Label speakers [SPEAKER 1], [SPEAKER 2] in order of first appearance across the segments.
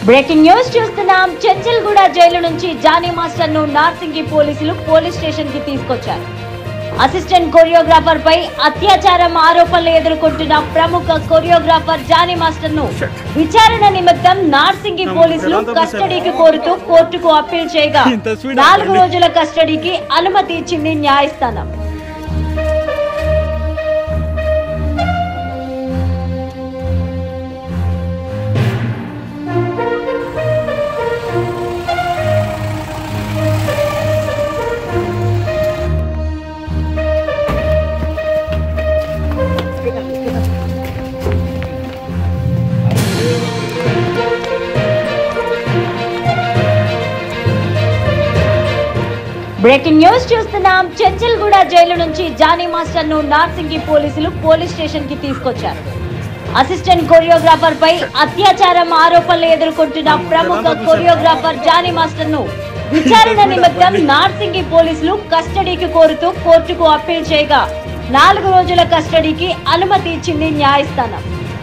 [SPEAKER 1] Breaking news చూస్తున్నాం Chanchalguda jail నుంచి Jani master ను నార్సింగి పోలీసులు పోలీస్ స్టేషన్ కి తీసుకొచ్చారు అసిస్టెంట్ కొరియోగ్రాఫర్ పై అత్యాచారం ఆరోపణలు ఎదుర్కొంటున్న ప్రముఖ కొరియోగ్రాఫర్ జానీ మాస్టర్ ను విచారణ నిమిత్తం నార్సింగి పోలీసులు కస్టడీకి కోరుతూ కోర్టుకు అప్పీల్ చేయగా
[SPEAKER 2] ఇంత స్వీట్
[SPEAKER 1] నాలుగు
[SPEAKER 2] అండి.
[SPEAKER 1] రోజుల కస్టడీకి అనుమతి ఇచ్చింది న్యాయస్థానం బ్రేకింగ్ న్యూస్ చూస్తున్నాం చెంచల్గూడ జైలు నుంచి జానీ మాస్టర్ ను నార్సింగి పోలీసులు పోలీస్ స్టేషన్ కి తీసుకొచ్చారు అసిస్టెంట్ కొరియోగ్రాఫర్ పై అత్యాచారం ఆరోపణలు ఎదుర్కొంటున్న ప్రముఖ కొరియోగ్రాఫర్ జానీ మాస్టర్ ను విచారణ నిమిత్తం నార్సింగి పోలీసులు కస్టడీకి కోరుతూ కోర్టుకు అప్పీల్ చేయగా నాలుగు రోజుల కస్టడీకి అనుమతి ఇచ్చింది న్యాయస్థానం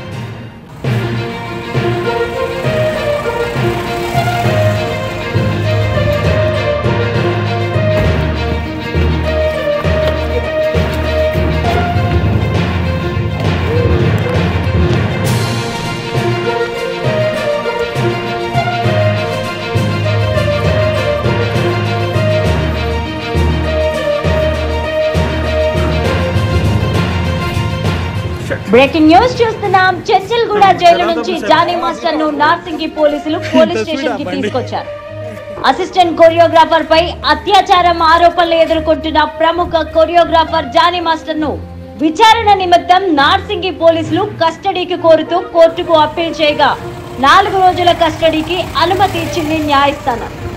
[SPEAKER 1] బ్రేకింగ్ న్యూస్ చూస్తున్నాం చెంచల్గూడ జైలు నుంచి జానీ మాస్టర్ ను నార్సింగి పోలీసులు పోలీస్ స్టేషన్ కి తీసుకొచ్చారు అసిస్టెంట్ కొరియోగ్రాఫర్ పై అత్యాచారం ఆరోపణలు ఎదుర్కొంటున్న ప్రముఖ కొరియోగ్రాఫర్ జానీ మాస్టర్ ను విచారణ నిమిత్తం నార్సింగి పోలీసులు కస్టడీకి కోరుతూ కోర్టుకు అప్పీల్ చేయగా నాలుగు రోజుల కస్టడీకి అనుమతి ఇచ్చింది న్యాయస్థానం